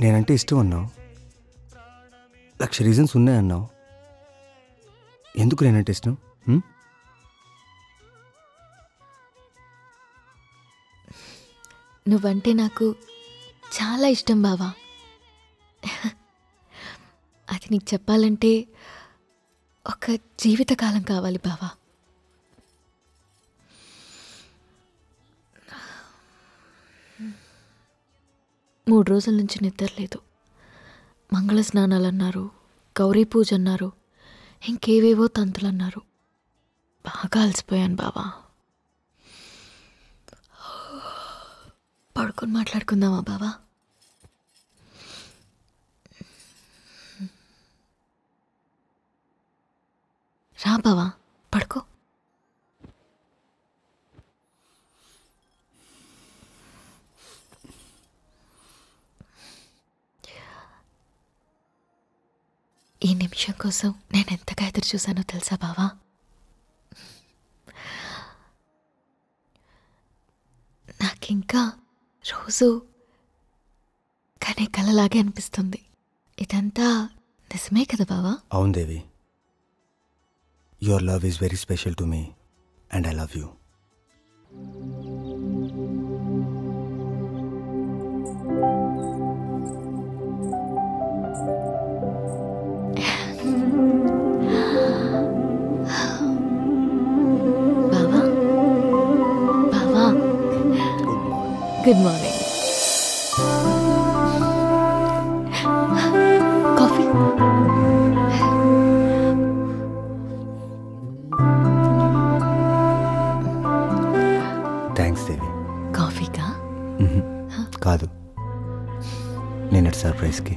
నేనంటే ఇష్టం అన్నావు లక్ష రీజన్స్ ఉన్నాయన్నావు ఎందుకు నేనంటే ఇష్టం హ్మ్? నువ్వంటే నాకు చాలా ఇష్టం బావా అది నీకు చెప్పాలంటే ఒక జీవితకాలం కావాలి బావా మూడు రోజుల నుంచి నిద్ర లేదు మంగళ స్నానాలు అన్నారు గౌరీ పూజ అన్నారు ఇంకేవేవో తంతులు అన్నారు బాగా అలసిపోయాను బావా పడుకొని మాట్లాడుకుందామా బావా రా బావా పడుకో ఈ నిమిషం కోసం నేను ఎంతగా ఎదురు చూశానో తెలుసా బావా నాకింకా రోజు కానీ కలలాగే అనిపిస్తుంది ఇదంతా నిజమే కదా బావా అవును Devi your love is very special to me and I love you బావా బావా good morning coffee thanks Devi కాఫీకా మ్మ్. కాదు నేను సర్ప్రైజ్కి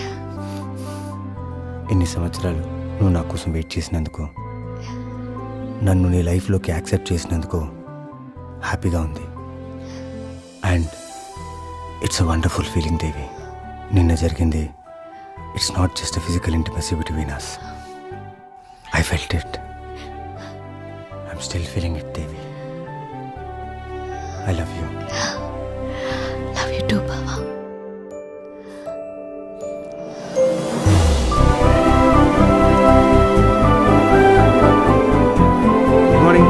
ఇన్ని సంవత్సరాలు నువ్వు నా కోసం వెయిట్ చేసినందుకు నన్ను నీ లైఫ్లోకి యాక్సెప్ట్ చేసినందుకు హ్యాపీగా ఉంది and it's a wonderful feeling Devi నిన్న జరిగింది it's not just a physical intimacy between us I felt it I'm still feeling it Devi I love you love you too బావా గుడ్ మార్నింగ్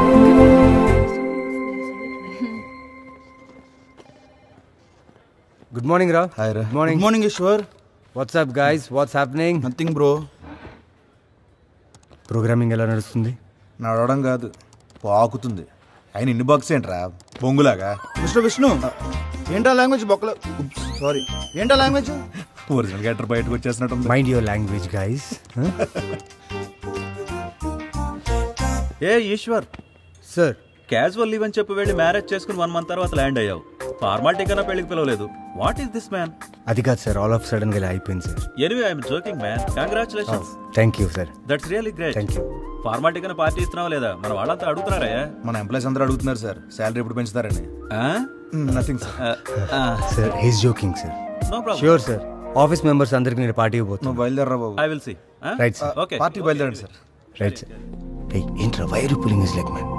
గుడ్ మార్నింగ్ రా hi రా good morning good morning Eshwar what's up guys what's happening nothing bro programming ఎలా నడుస్తుంది నడవడం కాదు పాకుతుంది ఆయన ఇన్ని box ఏంట్రా బొంగులాగా మిస్టర్ విష్ణు ఏంటా లాంగ్వేజ్ బొక్కలో సారీ ఏంటా లాంగ్వేజ్ ఒరిజినల్ గెటర్ బయటకు వచ్చేసినట్టుంది మైండ్ యువర్ లాంగ్వేజ్ గైస్ ఏ ఈశ్వర్ సార్ క్యాజువల్ లీవ్ అని చెప్పి వెళ్ళి మ్యారేజ్ చేసుకుని వన్ మంత్ తర్వాత ల్యాండ్ అయ్యావు ఫార్మాలిటీ కన్నా పెళ్లికి పిలవలేదు వాట్ ఈస్ దిస్ మ్యాన్ అది కాదు సార్ ఆల్ ఆఫ్ సడన్ గా ఇలా అయిపోయింది sir anyway I'm joking man congratulations thank you sir that's really great thank you formality కన్నా పార్టీ ఇస్తున్నావా లేదా మన వాళ్ళంతా అడుగుతున్నారా మన ఎంప్లాయీస్ అందరూ అడుగుతున్నారు సార్ శాలరీ ఎప్పుడు పెంచుతారని nothing sir sir he's joking sir no problem sure sir office members అందరికి నేను పార్టీ ఇవ్వబోతున్నాను నువ్వు బయలుదేరరా బాబు I will see right sir okay party బయలుదేరండి సార్ రైట్ సార్ ఏంట్రా wire pulling is like man